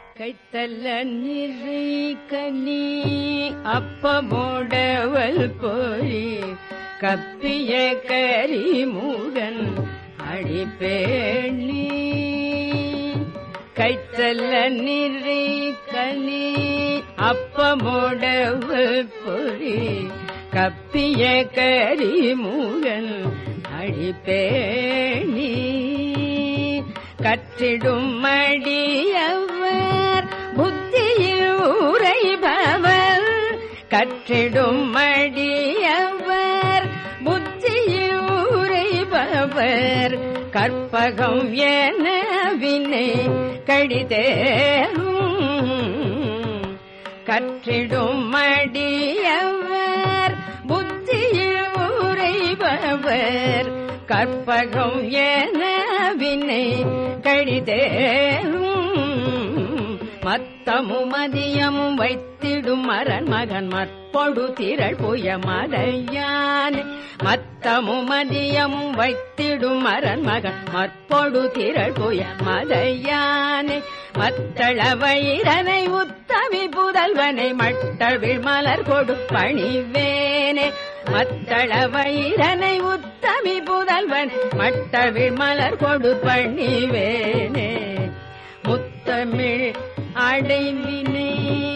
கைத்தல்ல நிறை கனி அப்பமோடவல் போரி கப்பிய கரிமுகன் அடிப்பேணி கைத்தல்ல நிறை கனி அப்பமோடவல் பொறி கப்பிய கரிமுகன் அடிப்பேணி கற்றிடும் மடியவர் புத்தியில் உரைபவர் கற்றிடும் மடியவர் புத்தியில் உரைபவர் கற்பகம் என வினை கடிதேரும் கற்றிடும் மடியவர் புத்தியில் உரைபவர் கற்பகம் என வினை கடிதேரும் மத்தமும் மதியமும் வைத்திடும் மரன் மகன் மற்பொடு திரள் புய மதையானே மத்தமும் மதியமும் வைத்திடும் மரன் மகன் மற்பொடு திரள் புய மதையானே மத்தள வயிறனை உத்தமி புதல்வனை மட்டவிழ் மலர் கொடு பணிவேனே மத்தள வயிறனை உத்தமி புதல்வன் மட்டவிழ் மலர் கொடு பணிவேனே முத்தமிழ் அடைவினை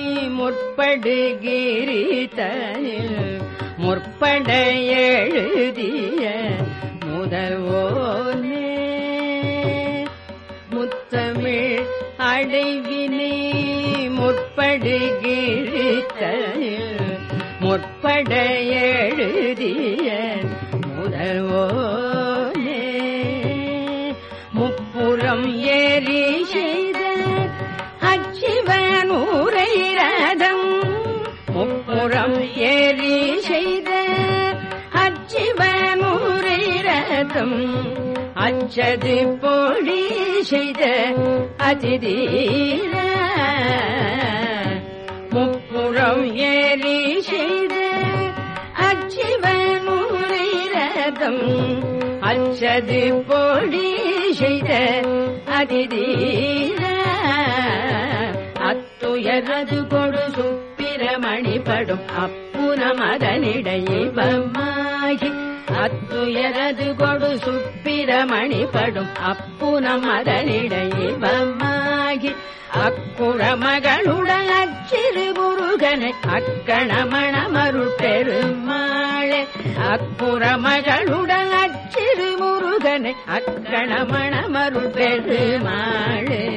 முற்படுகிறீதனில் முற்பட எழுதிய முதல்வோனே முத்தமிழ் அடைவினை முற்படுகிறீதனில் முற்பட எழுதிய முதல்வோனே முப்புறம் ஏறி செய்த அச்சிவன் ஊரை ரதம் முப்புறம் ஏறி செய்த அச்சிவன் ஊரை ரதம் அச்சது பொழி செய்த அதிதீர முப்புறம் ஏறி செய்த அச்சிவன் ஊரை ரதம் அச்சது பொழி செய்த அதிதீர அத்துயரது கொடு சுப்பிரமணி படும் அப்புறம் அதனிடையே பம்மாகி அத்துயரது கொடு சுப்பிரமணி படும் அப்புறம் அதனிடையே பம்மாகி அக்குற மகளுடன் அச்சிறு முருகனை அக்கணமண மருள் பெருமாளே அக்குற மகளுடன் அச்சிறு முருகனை அக்கணமண மருள் பெருமாளே